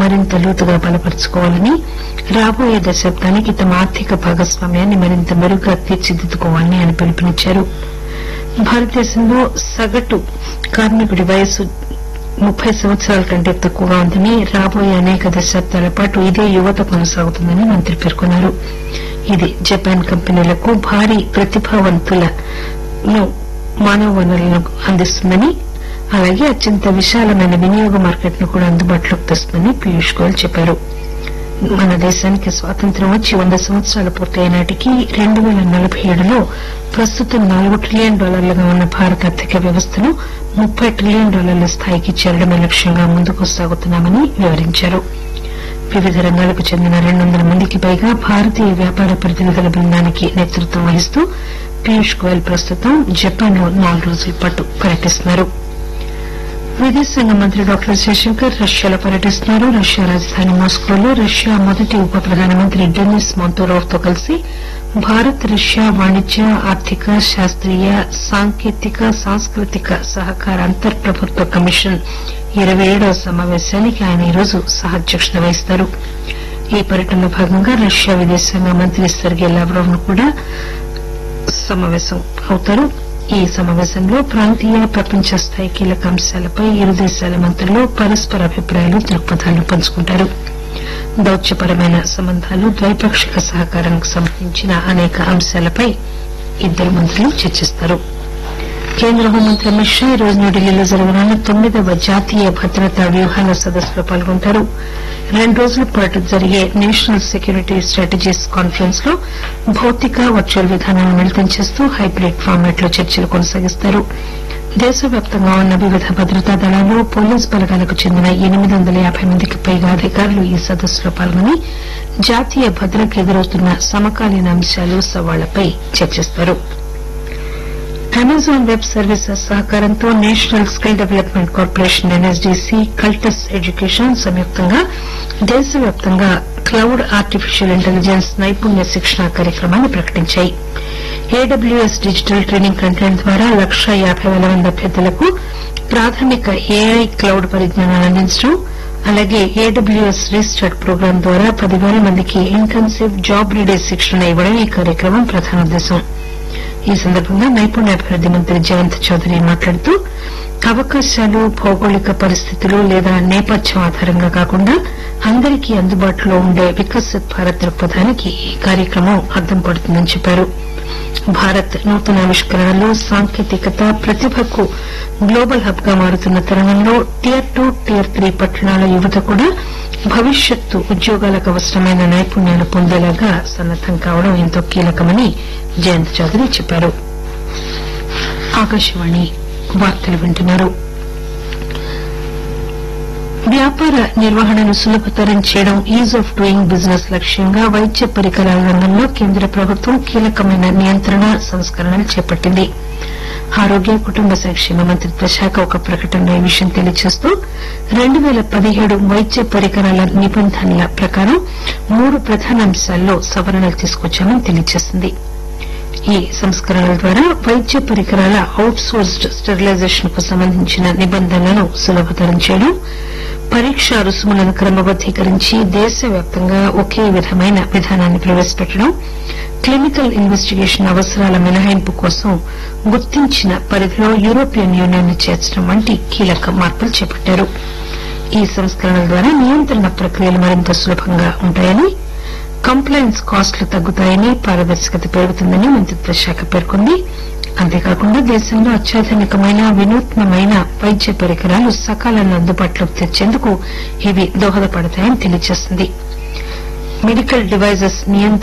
మరింత లోతుగా బలపరుచుకోవాలని రాబోయే దశాబ్దానికి తమ ఆర్థిక భాగస్వామ్యాన్ని మరింత మెరుగ్గా తీర్చిదిద్దుకోవాలని ఆయన పిలుపునిచ్చారు భారతదేశంలో సగటు కార్మికుడి వయస్సు ముప్పై సంవత్సరాల కంటే తక్కువగా ఉందని రాబోయే అనేక దశాబ్దాల పాటు ఇదే యువత కొనసాగుతుందని మంత్రి పేర్కొన్నారు ఇది జపాన్ కంపెనీలకు భారీ ప్రతిభావంతులను మానవ వనరులను అందిస్తుందని అలాగే అత్యంత విశాలమైన వినియోగ మార్కెట్ను కూడా అందుబాటులోకి తెస్తుందని పీయూష్ గోయల్ చెప్పారు మన దేశానికి స్వాతంత్ర్యం వచ్చి వంద సంవత్సరాలు పూర్తయ్యే నాటికి రెండు పేల నలభై ఏడులో ప్రస్తుతం నాలుగు ట్రిలియన్ డాలర్లుగా ఉన్న భారత ఆర్థిక వ్యవస్థను ముప్పై ట్రిలియన్ డాలర్ల స్థాయికి చేరడమే లక్ష్యంగా ముందుకు సాగుతున్నామని వివరించారు వివిధ రంగాలకు చెందిన రెండు వందల మందికి పైగా భారతీయ వ్యాపార ప్రతినిధుల బృందానికి నేతృత్వం వహిస్తూ పీయూష్ గోయల్ ప్రస్తుతం జపాన్ లో నాలుగు రోజుల పాటు పర్యటిస్తున్నారు విదేశాంగ మంత్రి డాక్టర్ జయశంకర్ రష్యాలో పర్యటిస్తున్నారు రష్యా రాజధాని మాస్కోలో రష్యా మొదటి ఉప ప్రధానమంత్రి డెనిస్ మొంతోరోవ్ తో కలిసి భారత్ రష్యా వాణిజ్య ఆర్థిక శాస్త్రీయ సాంకేతిక సాంస్కృతిక సహకార అంతర్ ప్రభుత్వ కమిషన్ ఇరవై ఏడవ సమావేశానికి ఆయన ఈరోజు సహాధ్యక్షత వహిస్తారు ఈ పర్యటనలో భాగంగా రష్యా విదేశాంగ మంత్రి సెర్గే లావ్రోవ్ ను కూడా సమావేశం అవుతారు ఈ సమావేశంలో ప్రాంతీయ ప్రపంచ స్థాయి కీలక అంశాలపై ఇరు దేశాల మంత్రులు పరస్పర అభిప్రాయాలు దృక్పథాలను పంచుకుంటారు దౌత్యపరమైన సంబంధాలు ద్వైపాక్షిక సహకారానికి సంబంధించిన అనేక అంశాలపై ఇద్దరు మంత్రులు చర్చిస్తారు కేంద్ర హోంమంత్రి అమిత్ షా ఈ రోజు న్యూఢిల్లీలో జరగనున్న తొమ్మిదవ జాతీయ భద్రతా వ్యూహాల సదస్సులో పాల్గొంటారు రెండు రోజుల పాటు జరిగే నేషనల్ సెక్యూరిటీ స్ట్రాటజీస్ కాన్ఫరెన్స్ లో భౌతిక వర్చువల్ విధానాలను మిళితం చేస్తూ హైబ్రిడ్ ఫార్మాట్ లో చర్చలు కొనసాగిస్తారు దేశవ్యాప్తంగా ఉన్న వివిధ భద్రతా దళాలు పోలీస్ బలగాలకు చెందిన ఎనిమిది వందల యాబై మందికి పైగా అధికారులు ఈ సదస్సులో పాల్గొని జాతీయ భద్రతకు ఎదురవుతున్న సమకాలీన అంశాలు సవాళ్లపై చర్చిస్తారు అమెజాన్ వెబ్ సర్వీసెస్ సహకారంతో national skill development corporation NSDC Cultus education సంయుక్తంగా దేశవ్యాప్తంగా క్లౌడ్ ఆర్టిఫిషియల్ ఇంటెలిజెన్స్ నైపుణ్య శిక్షణ కార్యక్రమాన్ని ప్రకటించాయి ఏడబ్ల్యూఎస్ డిజిటల్ ట్రైనింగ్ కంటెంట్ ద్వారా లక్షా యాబై పేల మంది అభ్యర్థులకు ప్రాథమిక ఏఐ క్లౌడ్ పరిజ్ఞానాన్ని అందించడం అలాగే ఏడబ్ల్యూఎస్ రీస్టార్ట్ ప్రోగ్రాం ద్వారా పదివేల మందికి ఇంటెన్సివ్ జాబ్ రీడే శిక్షణ ఇవ్వడం ఈ కార్యక్రమం ప్రధాన ఉద్దేశం ఈ సందర్భంగా నైపుణ్యాభివృద్ది మంత్రి జయంత్ చౌదరి మాట్లాడుతూ అవకాశాలు భౌగోళిక పరిస్థితులు లేదా నేపథ్యం ఆధారంగా కాకుండా అందరికీ అందుబాటులో ఉండే వికసిత్ భారత్ దృక్పథానికి ఈ కార్యక్రమం అద్దం పడుతుందని చెప్పారు భారత్ నూతన ఆవిష్కరణలు సాంకేతికత ప్రతిభకు గ్లోబల్ హబ్ గా మారుతున్న తరుణంలో టియర్ టూ టియర్ త్రీ పట్టణాల యువత కూడా భవిష్యత్తు ఉద్యోగాలకు అవసరమైన నైపుణ్యాలు పొందేలాగా సన్నద్దం కావడం ఎంతో కీలకమని జయంత్ చౌదరి చెప్పారు ఆకాశవాణి వార్తలు వింటున్నారు వ్యాపార నిర్వహణను సులభతరం చేయడం ఈజ్ ఆఫ్ డూయింగ్ బిజినెస్ లక్ష్యంగా వైద్య పరికరాల రంగంలో కేంద్ర ప్రభుత్వం కీలకమైన నియంత్రణ సంస్కరణలు చేపట్టింది ఆరోగ్య కుటుంబ సంక్షేమ మంత్రిత్వ శాఖ ఒక ప్రకటనలో ఈ విషయం తెలియజేస్తూ రెండు పేల పదిహేడు వైద్య పరికరాల నిబంధనల ప్రకారం మూడు ప్రధాన అంశాల్లో సవరణలు తీసుకొచ్చామని తెలియజేసింది ఈ సంస్కరణల ద్వారా వైద్య పరికరాల అవుట్ సోర్స్డ్ స్టెరిలైజేషన్ కు సంబంధించిన నిబంధనలను సులభతరం చేయడం పరీక్ష రుసుములను క్రమబద్దీకరించి దేశవ్యాప్తంగా ఒకే విధమైన విధానాన్ని ప్రవేశపెట్టడం క్లినికల్ ఇన్వెస్టిగేషన్ అవసరాల మినహాయింపు కోసం గుర్తించిన పరిధిలో యూరోపియన్ యూనియన్ ను చేర్చడం వంటి కీలక మార్పులు చేపట్టారు ఈ సంస్కరణల ద్వారా నియంత్రణ ప్రక్రియలు మరింత సులభంగా ఉంటాయని కంప్లైన్స్ కాస్టులు తగ్గుతాయని పారదర్శకత పెరుగుతుందని మంత్రిత్వ శాఖ పేర్కొంది అంతేకాకుండా దేశంలో అత్యాధునికమైన వినూత్నమైన వైద్య పరికరాలు సకాలంలో అందుబాటులోకి తెచ్చేందుకు ఇవి దోహదపడతాయని తెలియజేసింది మెడికల్ డివైజెస్ నియంత్రణ